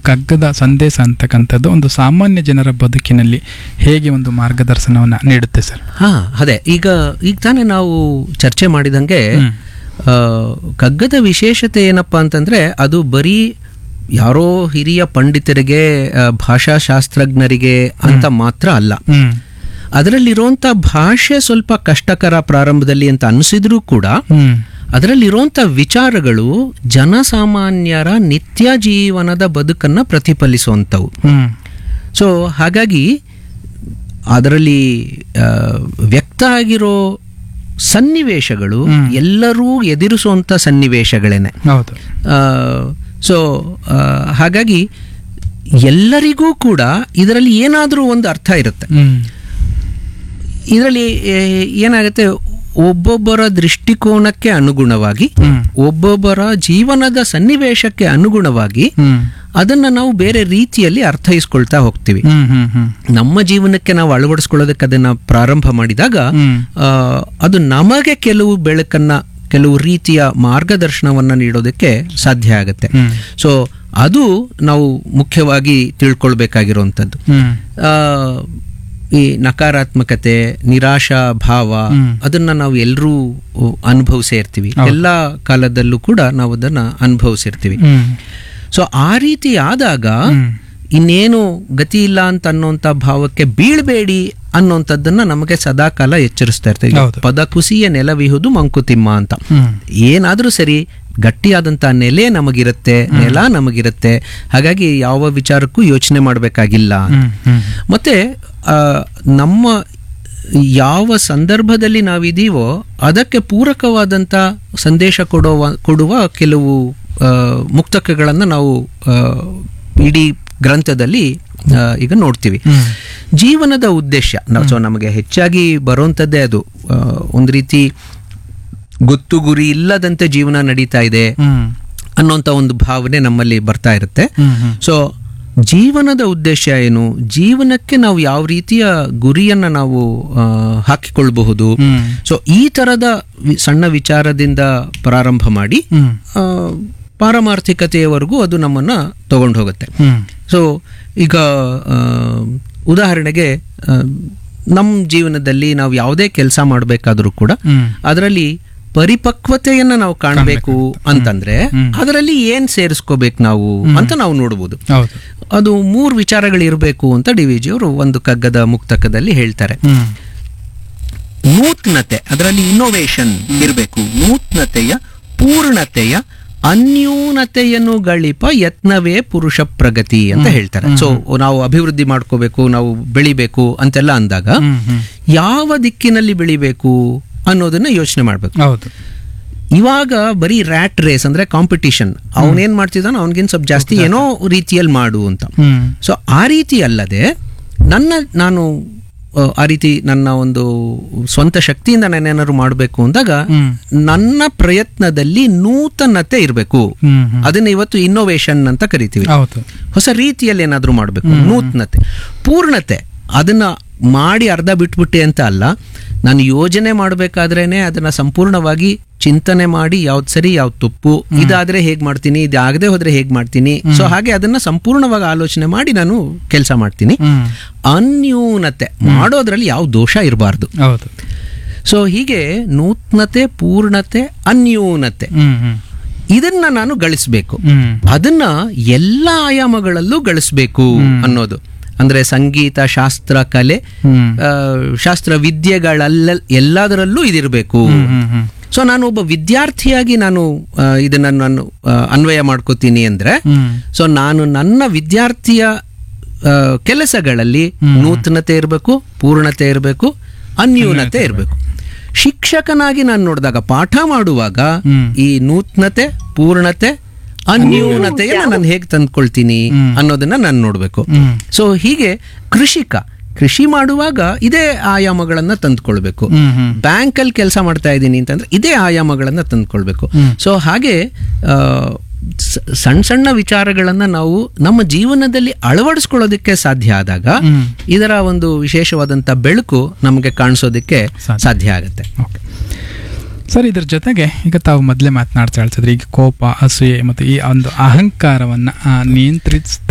ಕಗ್ಗದ ಸಂದೇಶ ಅಂತಕ್ಕಂಥದ್ದು ಒಂದು ಸಾಮಾನ್ಯ ಜನರ ಬದುಕಿನಲ್ಲಿ ಹೇಗೆ ಒಂದು ಮಾರ್ಗದರ್ಶನವನ್ನು ನೀಡುತ್ತೆ ಸರ್ ಹಾ ಅದೇ ಈಗ ಈಗ ತಾನೇ ನಾವು ಚರ್ಚೆ ಮಾಡಿದಂಗೆ ಹ್ಮ್. ಆ, ಕಗ್ಗದ ವಿಶೇಷತೆ ಏನಪ್ಪಾ ಅಂತಂದ್ರೆ ಅದು ಬರೀ ಯಾರೋ ಹಿರಿಯ ಪಂಡಿತರಿಗೆ ಆ, ಭಾಷಾಶಾಸ್ತ್ರಜ್ಞರಿಗೆ ಅಂತ ಮಾತ್ರ ಅಲ್ಲ ಹ್ಮ್ ಅದರಲ್ಲಿರುವಂಥ ಭಾಷೆ ಸ್ವಲ್ಪ ಕಷ್ಟಕರ ಪ್ರಾರಂಭದಲ್ಲಿ ಅಂತ ಅನಿಸಿದ್ರೂ ಕೂಡ ಹ್ಮ್ ಅದರಲ್ಲಿರುವಂಥ ವಿಚಾರಗಳು ಜನಸಾಮಾನ್ಯರ ನಿತ್ಯ ಜೀವನದ ಬದುಕನ್ನ ಪ್ರತಿಫಲಿಸುವಂಥವು ಹ್ಮ್ ಸೊ ಹಾಗಾಗಿ ಅದರಲ್ಲಿ ಆ, ವ್ಯಕ್ತ ಆಗಿರೋ ಸನ್ನಿವೇಶಗಳು ಎಲ್ಲರೂ ಎದುರಿಸುವಂಥ ಸನ್ನಿವೇಶಗಳೇನೆ ಹೌದು ಸೊ ಹಾಗಾಗಿ ಎಲ್ಲರಿಗೂ ಕೂಡ ಇದರಲ್ಲಿ ಏನಾದರೂ ಒಂದು ಅರ್ಥ ಇರುತ್ತೆ ಹ್ಮ್ ಇದರಲ್ಲಿ ಏನಾಗುತ್ತೆ ಒಬ್ಬೊಬ್ಬರ ದೃಷ್ಟಿಕೋನಕ್ಕೆ ಅನುಗುಣವಾಗಿ ಹ್ಮ್ ಒಬ್ಬೊಬ್ಬರ ಜೀವನದ ಸನ್ನಿವೇಶಕ್ಕೆ ಅನುಗುಣವಾಗಿ ಹ್ಮ್ ಅದನ್ನ ನಾವು ಬೇರೆ ರೀತಿಯಲ್ಲಿ ಅರ್ಥೈಸ್ಕೊಳ್ತಾ ಹೋಗ್ತೀವಿ ಹ್ಮ್ ಹ್ಮ್ ಹ್ಮ್ ನಮ್ಮ ಜೀವನಕ್ಕೆ ನಾವು ಅಳವಡಿಸ್ಕೊಳ್ಳೋದಕ್ಕೆ ಅದನ್ನ ಪ್ರಾರಂಭ ಮಾಡಿದಾಗ ಹ್ಮ್ ಆ, ಅದು ನಮಗೆ ಕೆಲವು ಬೆಳಕನ್ನ ಕೆಲವು ರೀತಿಯ ಮಾರ್ಗದರ್ಶನವನ್ನ ನೀಡೋದಕ್ಕೆ ಸಾಧ್ಯ ಆಗುತ್ತೆ ಹ್ಮ್ ಸೊ ಅದು ನಾವು ಮುಖ್ಯವಾಗಿ ತಿಳ್ಕೊಳ್ಬೇಕಾಗಿರುವಂಥದ್ದು ಹ್ಮ್ ಆ, ಈ ನಕಾರಾತ್ಮಕತೆ ನಿರಾಶಾ ಭಾವ ಅದನ್ನ ನಾವು ಎಲ್ಲರೂ ಅನುಭವಿಸೇ ಇರ್ತೀವಿ ಎಲ್ಲ ಕಾಲದಲ್ಲೂ ಕೂಡ ನಾವು ಅದನ್ನ ಅನುಭವಿಸಿರ್ತೀವಿ ಹ್ಮ್ ಸೊ ಆ ರೀತಿ ಆದಾಗ ಹ್ಮ್ ಇನ್ನೇನು ಗತಿ ಇಲ್ಲ ಅಂತ ಅನ್ನೋಂಥ ಭಾವಕ್ಕೆ ಬೀಳ್ಬೇಡಿ ಅನ್ನೋಂಥದ್ದನ್ನ ನಮಗೆ ಸದಾಕಾಲ ಎಚ್ಚರಿಸ್ತಾ ಇರ್ತೀವಿ ಹೌದು. ಪದ ಕುಸಿಯ ನೆಲವಿಹುದು ಮಂಕುತಿಮ್ಮ ಅಂತ ಹ್ಮ್ ಏನಾದ್ರೂ ಸರಿ ಗಟ್ಟಿಯಾದಂಥ ನೆಲೆ ನಮಗಿರುತ್ತೆ ನೆಲ ನಮಗಿರುತ್ತೆ ಹಾಗಾಗಿ ಯಾವ ವಿಚಾರಕ್ಕೂ ಯೋಚನೆ ಮಾಡಬೇಕಾಗಿಲ್ಲ ಹ್ಮ್ ಹ್ಮ್ ಮತ್ತೆ ಆ, ನಮ್ಮ ಯಾವ ಸಂದರ್ಭದಲ್ಲಿ ನಾವಿದೀವೋ ಅದಕ್ಕೆ ಪೂರಕವಾದಂಥ ಸಂದೇಶ ಕೊಡುವ ಕೊಡುವ ಕೆಲವು ಆ, ಮುಕ್ತಕಗಳನ್ನು ನಾವು ಆ, ಇಡೀ ಗ್ರಂಥದಲ್ಲಿ ಆ, ಈಗ ನೋಡ್ತೀವಿ ಹ್ಮ್ ಜೀವನದ ಉದ್ದೇಶ ನಾವು ಸೊ ನಮಗೆ ಹೆಚ್ಚಾಗಿ ಬರುವಂಥದ್ದೇ ಅದು ಆ, ಒಂದು ರೀತಿ ಗೊತ್ತು ಗುರಿ ಇಲ್ಲದಂತೆ ಜೀವನ ನಡೀತಾ ಇದೆ ಹ್ಮ್ ಅನ್ನೋಂಥ ಒಂದು ಭಾವನೆ ನಮ್ಮಲ್ಲಿ ಬರ್ತಾ ಇರುತ್ತೆ ಹ್ಮ್ ಹ್ಮ್ ಸೊ ಜೀವನದ ಉದ್ದೇಶ ಏನು ಜೀವನಕ್ಕೆ ನಾವು ಯಾವ ರೀತಿಯ ಗುರಿಯನ್ನ ನಾವು ಆ, ಹಾಕಿಕೊಳ್ಬಹುದು ಹ್ಮ್ ಸೊ ಈ ತರದ ವಿ- ಸಣ್ಣ ವಿಚಾರದಿಂದ ಪ್ರಾರಂಭ ಮಾಡಿ ಹ್ಮ್ ಆ, ಪಾರಮಾರ್ಥಿಕತೆಯವರೆಗೂ ಅದು ನಮ್ಮನ್ನ ತಗೊಂಡು ಹೋಗುತ್ತೆ ಹ್ಮ್ ಸೊ ಈಗ ಆ, ಉದಾಹರಣೆಗೆ ಆ, ನಮ್ಮ ಜೀವನದಲ್ಲಿ ನಾವು ಯಾವುದೇ ಕೆಲಸ ಮಾಡಬೇಕಾದ್ರೂ ಕೂಡ ಹ್ಮ್ ಅದರಲ್ಲಿ ಪರಿಪಕ್ವತೆಯನ್ನ ನಾವು ಕಾಣಬೇಕು ಅಂತಂದ್ರೆ ಅದರಲ್ಲಿ ಏನ್ ಸೇರಿಸ್ಕೋಬೇಕು ನಾವು ಅಂತ ನಾವು ನೋಡ್ಬೋದು ಹೌದು ಅದು ಮೂರು ವಿಚಾರಗಳಿರಬೇಕು ಅಂತ ಡಿ ವಿ ಜಿ ಅವರು ಒಂದು ಕಗ್ಗದ ಮುಕ್ತಕದಲ್ಲಿ ಹೇಳ್ತಾರೆ ಹ್ಮ್ ನೂತನತೆ ಅದರಲ್ಲಿ ಇನ್ನೋವೇಷನ್ ಇರಬೇಕು ನೂತನತೆಯ ಪೂರ್ಣತೆಯ ಅನ್ಯೂನತೆಯನ್ನು ಗಳಿಪ ಯತ್ನವೇ ಪುರುಷ ಪ್ರಗತಿ ಅಂತ ಹೇಳ್ತಾರೆ ಸೊ ನಾವು ಅಭಿವೃದ್ಧಿ ಮಾಡ್ಕೋಬೇಕು ನಾವು ಬೆಳಿಬೇಕು ಅಂತೆಲ್ಲ ಅಂದಾಗ ಹ್ಮ್ ಹ್ಮ್ ಯಾವ ದಿಕ್ಕಿನಲ್ಲಿ ಬೆಳಿಬೇಕು ಅನ್ನೋದನ್ನ ಯೋಚನೆ ಮಾಡ್ಬೇಕು ಹೌದು ಇವಾಗ ಬರೀ ರ್ಯಾಟ್ ರೇಸ್ ಅಂದ್ರೆ ಕಾಂಪಿಟಿಷನ್ ಅವನೇನ್ ಮಾಡ್ತಿದ್ದಾನೋ ಅವನಿಗಿನ್ ಸ್ವಲ್ಪ ಜಾಸ್ತಿ ಏನೋ ರೀತಿಯಲ್ಲಿ ಮಾಡು ಅಂತ ಹ್ಮ್ ಸೊ ಆ ರೀತಿ ಅಲ್ಲದೆ ನನ್ನ ನಾನು ಆ, ಆ ರೀತಿ ನನ್ನ ಒಂದು ಸ್ವಂತ ಶಕ್ತಿಯಿಂದ ನಾನೇನಾದ್ರು ಮಾಡಬೇಕು ಅಂದಾಗ ಹ್ಮ್ ನನ್ನ ಪ್ರಯತ್ನದಲ್ಲಿ ನೂತನತೆ ಇರಬೇಕು ಹ್ಮ್ ಹ್ಮ್ ಅದನ್ನ ಇವತ್ತು ಇನ್ನೋವೇಷನ್ ಅಂತ ಕರಿತೀವಿ ಹೌದು ಹೊಸ ರೀತಿಯಲ್ಲಿ ಏನಾದರೂ ಮಾಡಬೇಕು ನೂತನತೆ ಪೂರ್ಣತೆ ಅದನ್ನ ಮಾಡಿ ಅರ್ಧ ಬಿಟ್ಬಿಟ್ಟೆ ಅಂತ ಅಲ್ಲ ನಾನು ಯೋಜನೆ ಮಾಡಬೇಕಾದ್ರೇನೆ ಅದನ್ನ ಸಂಪೂರ್ಣವಾಗಿ ಚಿಂತನೆ ಮಾಡಿ ಯಾವ್ದು ಸರಿ ಯಾವ್ದು ತಪ್ಪು ಇದಾದ್ರೆ ಹೇಗ್ ಮಾಡ್ತೀನಿ ಇದಾಗದೆ ಹೋದ್ರೆ ಹೇಗ್ ಮಾಡ್ತೀನಿ ಸೊ ಹಾಗೆ ಅದನ್ನ ಸಂಪೂರ್ಣವಾಗಿ ಆಲೋಚನೆ ಮಾಡಿ ನಾನು ಕೆಲಸ ಮಾಡ್ತೀನಿ ಹ್ಮ್ ಅನ್ಯೂನತೆ ಮಾಡೋದ್ರಲ್ಲಿ ಯಾವ ದೋಷ ಇರಬಾರ್ದು ಹೌದು ಸೊ ಹೀಗೆ ನೂತನತೆ ಪೂರ್ಣತೆ ಅನ್ಯೂನತೆ ಹ್ಮ್ ಹ್ಮ್ ಇದನ್ನ ನಾನು ಗಳಿಸ್ಬೇಕು ಹ್ಮ್ ಅದನ್ನ ಎಲ್ಲ ಆಯಾಮಗಳಲ್ಲೂ ಗಳಿಸ್ಬೇಕು ಅನ್ನೋದು ಅಂದ್ರೆ ಸಂಗೀತ ಶಾಸ್ತ್ರ ಕಲೆ ಹ್ಮ್ ಆ, ಶಾಸ್ತ್ರ ವಿದ್ಯೆಗಳಲ್ಲ ಎಲ್ಲದರಲ್ಲೂ ಇದಿರಬೇಕು ಹ್ಮ್ ಹ್ಮ್ ಸೊ ನಾನು ಒಬ್ಬ ವಿದ್ಯಾರ್ಥಿಯಾಗಿ ನಾನು ಆ, ಇದನ್ನ ನಾನು ಆ, ಅನ್ವಯ ಮಾಡ್ಕೋತೀನಿ ಅಂದ್ರೆ ಹ್ಮ್ ಸೊ ನಾನು ನನ್ನ ವಿದ್ಯಾರ್ಥಿಯ ಆ, ಕೆಲಸಗಳಲ್ಲಿ ನೂತನತೆ ಇರಬೇಕು ಪೂರ್ಣತೆ ಇರಬೇಕು ಅನ್ಯೂನತೆ ಇರಬೇಕು ಶಿಕ್ಷಕನಾಗಿ ನಾನು ನೋಡಿದಾಗ ಪಾಠ ಮಾಡುವಾಗ ಹ್ಮ್. ಈ ನೂತನತೆ ಪೂರ್ಣತೆ ಅನ್ಯೂನತೆಯನ್ನ ನಾನು ಹೇಗೆ ತಂದ್ಕೊಳ್ತೀನಿ ಅನ್ನೋದನ್ನ ನಾನು ನೋಡ್ಬೇಕು ಹ್ಮ್ ಸೊ ಹೀಗೆ ಕೃಷಿಕ ಕೃಷಿ ಮಾಡುವಾಗ ಇದೇ ಆಯಾಮಗಳನ್ನ ತಂದ್ಕೊಳ್ಬೇಕು ಹ್ಮ್ ಹ್ಮ್ ಬ್ಯಾಂಕ್ ಅಲ್ಲಿ ಕೆಲಸ ಮಾಡ್ತಾ ಇದ್ದೀನಿ ಅಂತಂದ್ರೆ ಇದೇ ಆಯಾಮಗಳನ್ನ ತಂದ್ಕೊಳ್ಬೇಕು ಸೊ ಹಾಗೆ ಆ, ಸ- ಸಣ್ಣ ಸಣ್ಣ ವಿಚಾರಗಳನ್ನ ನಾವು ನಮ್ಮ ಜೀವನದಲ್ಲಿ ಅಳವಡಿಸ್ಕೊಳ್ಳೋದಕ್ಕೆ ಸಾಧ್ಯ ಆದಾಗ ಹ್ಮ್. ಇದರ ಒಂದು ವಿಶೇಷವಾದಂತ ಬೆಳಕು ನಮಗೆ ಕಾಣಿಸೋದಕ್ಕೆ ಸಾಧ್ಯ. ಸಾಧ್ಯ ಆಗುತ್ತೆ ಓಕೆ ಸರ್ ಇದ್ರ ಜೊತೆಗೆ ಈಗ ತಾವು ಮೊದಲೇ ಮಾತನಾಡ್ತಾ ಹೇಳ್ತಿದ್ರಿ ಈಗ ಕೋಪ ಅಸೂಯೆ ಮತ್ತು ಈ ಒಂದು ಅಹಂಕಾರವನ್ನು ನಿಯಂತ್ರಿಸ್